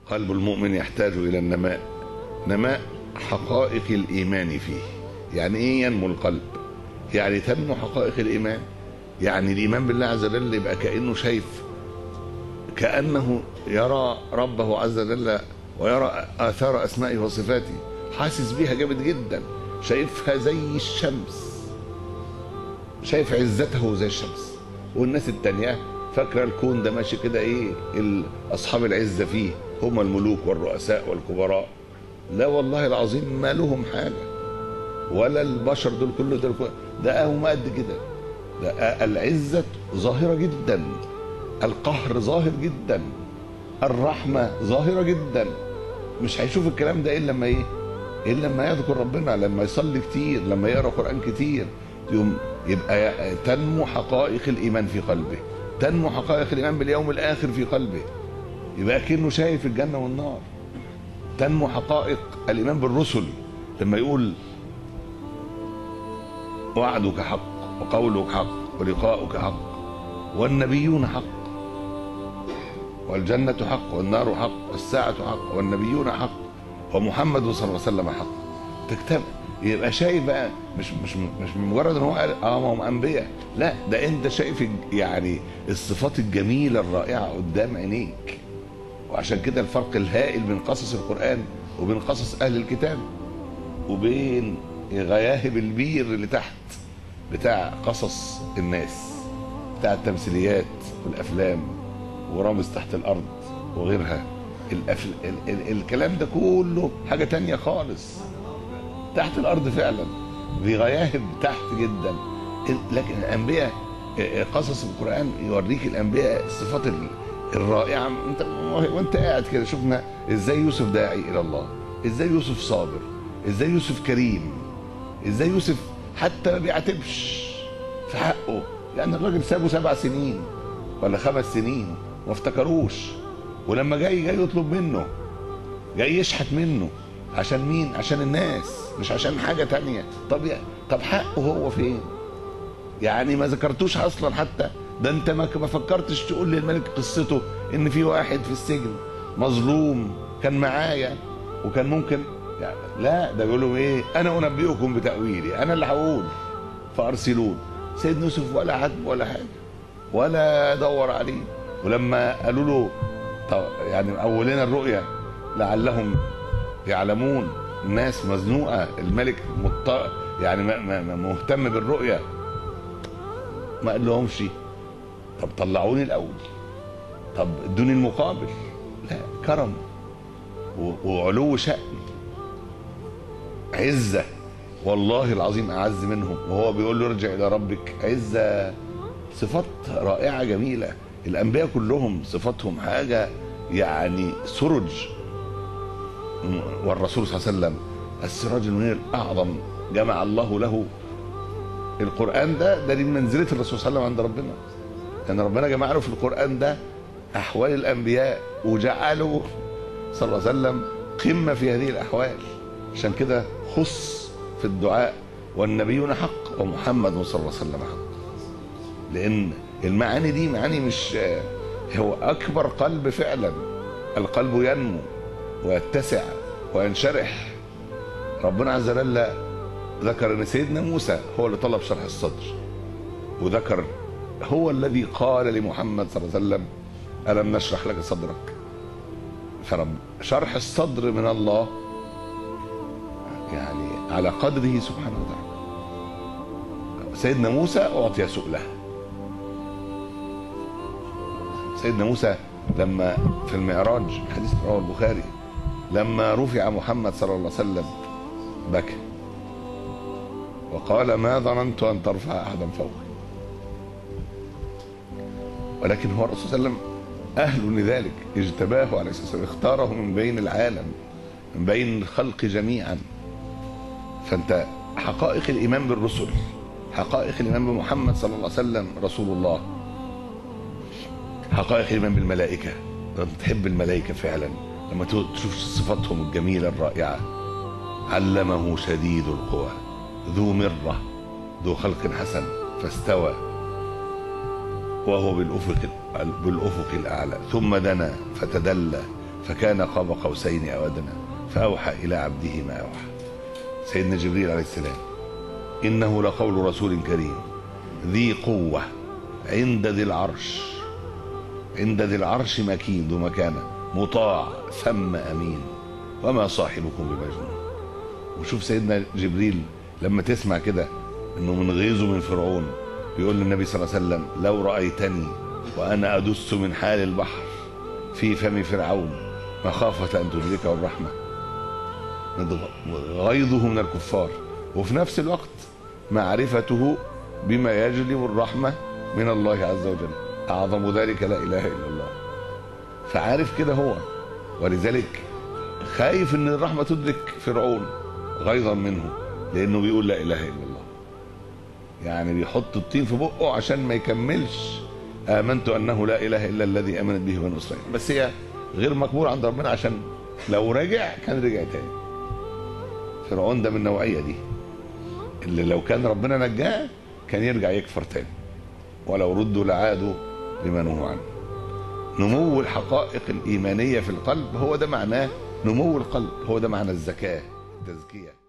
قلب المؤمن يحتاج إلى النماء نماء حقائق الإيمان فيه يعني إيه ينمو القلب يعني تنمو حقائق الإيمان يعني الإيمان بالله عز وجل يبقى كأنه شايف كأنه يرى ربه عز وجل ويرى آثار أسمائه وصفاته حاسس بيها جامد جدا شايفها زي الشمس شايف عزته زي الشمس والناس التانية فاكرة الكون ده ماشي كده ايه ال- أصحاب العزة فيه هم الملوك والرؤساء والكبراء لا والله العظيم ما لهم حاجة ولا البشر دول كله دول كله ده هم قد كده ده العزة ظاهرة جدا القهر ظاهر جدا الرحمة ظاهرة جدا مش هيشوف الكلام ده إلا لما إيه إلا لما يذكر ربنا لما يصلي كتير لما يقرأ قرآن كتير يوم يبقى ي- تنمو حقائق الإيمان في قلبه تنمو حقائق الإيمان باليوم الآخر في قلبه يبقى كأنه شايف الجنة والنار تنمو حقائق الإيمان بالرسل لما يقول وعدك حق وقولك حق ولقاؤك حق والنبيون حق والجنة حق والنار حق والساعة حق والنبيون حق ومحمد صلى الله عليه وسلم حق تكتب يبقى شايف بقى مش مش مش مجرد ان هو قال اه ما هم انبياء لا ده انت شايف الج- يعني الصفات الجميله الرائعه قدام عينيك وعشان كده الفرق الهائل بين قصص القران وبين قصص اهل الكتاب وبين غياهب البير اللي تحت بتاع قصص الناس بتاع التمثيليات والافلام ورامز تحت الارض وغيرها الأفل... ال... ال... الكلام ده كله حاجه تانية خالص تحت الارض فعلا بغياهب تحت جدا ال- لكن الانبياء آه، قصص القران يوريك الانبياء الصفات ال- الرائعه انت وانت قاعد كده شفنا ازاي يوسف داعي الى الله ازاي يوسف صابر ازاي يوسف كريم ازاي يوسف حتى ما بيعاتبش في حقه لان الراجل سابه سبع سنين ولا خمس سنين ما افتكروش ولما جاي جاي يطلب منه جاي يشحت منه عشان مين عشان الناس مش عشان حاجه تانية طب يا طب حقه هو فين يعني ما ذكرتوش اصلا حتى ده انت ما ما فكرتش تقول للملك قصته ان في واحد في السجن مظلوم كان معايا وكان ممكن يعني لا ده بيقولوا ايه انا انبئكم بتاويلي انا اللي هقول فارسلون سيدنا يوسف ولا عاتب ولا حاجه ولا دور عليه ولما قالوا له طب يعني اول لنا الرؤيا لعلهم يعلمون الناس مزنوقه الملك مضطر يعني ما- ما- ما- مهتم بالرؤيا ما قال لهمش طب طلعوني الاول طب ادوني المقابل لا كرم و- وعلو شأن عزة والله العظيم أعز منهم وهو بيقول له ارجع إلى ربك عزة صفات رائعة جميلة الأنبياء كلهم صفاتهم حاجة يعني سرج والرسول صلى الله عليه وسلم السراج المنير الأعظم جمع الله له القرآن ده ده دي منزلة الرسول صلى الله عليه وسلم عند ربنا لأن ربنا جمع له في القرآن ده أحوال الأنبياء وجعله صلى الله عليه وسلم قمة في هذه الأحوال عشان كده خص في الدعاء والنبيون حق ومحمد صلى الله عليه وسلم حق لأن المعاني دي معاني مش هو أكبر قلب فعلا القلب ينمو ويتسع وينشرح ربنا عز وجل ذكر ان سيدنا موسى هو اللي طلب شرح الصدر وذكر هو الذي قال لمحمد صلى الله عليه وسلم الم نشرح لك صدرك فرب شرح الصدر من الله يعني على قدره سبحانه وتعالى سيدنا موسى اعطي سؤله سيدنا موسى لما في المعراج حديث رواه البخاري لما رفع محمد صلى الله عليه وسلم بكى وقال ما ظننت ان ترفع احدا فوقي ولكن هو الرسول صلى الله عليه وسلم اهل لذلك اجتباه عليه الصلاه والسلام اختاره من بين العالم من بين الخلق جميعا فانت حقائق الايمان بالرسل حقائق الايمان بمحمد صلى الله عليه وسلم رسول الله حقائق الايمان بالملائكه لما تحب الملائكه فعلا لما تشوف صفاتهم الجميله الرائعه علمه شديد القوى ذو مره ذو خلق حسن فاستوى وهو بالافق بالافق الاعلى ثم دنا فتدلى فكان قاب قوسين او ادنى فاوحى الى عبده ما اوحى سيدنا جبريل عليه السلام انه لقول رسول كريم ذي قوه عند ذي العرش عند ذي العرش مكين ذو مكانه مطاع ثم امين وما صاحبكم بمجنون وشوف سيدنا جبريل لما تسمع كده انه من غيظه من فرعون بيقول للنبي صلى الله عليه وسلم لو رايتني وانا ادس من حال البحر في فم فرعون مخافه ان تدركه الرحمه غيظه من الكفار وفي نفس الوقت معرفته بما يجلب الرحمه من الله عز وجل اعظم ذلك لا اله الا الله فعارف كده هو ولذلك خايف ان الرحمه تدرك فرعون غيظا منه لانه بيقول لا اله الا الله يعني بيحط الطين في بقه عشان ما يكملش امنت انه لا اله الا الذي امنت به بنو اسرائيل بس هي غير مقبول عند ربنا عشان لو رجع كان رجع تاني فرعون ده من النوعيه دي اللي لو كان ربنا نجاه كان يرجع يكفر تاني ولو ردوا لعادوا لما نهوا عنه نمو الحقائق الايمانيه في القلب هو ده معناه نمو القلب هو ده معنى الزكاه التزكيه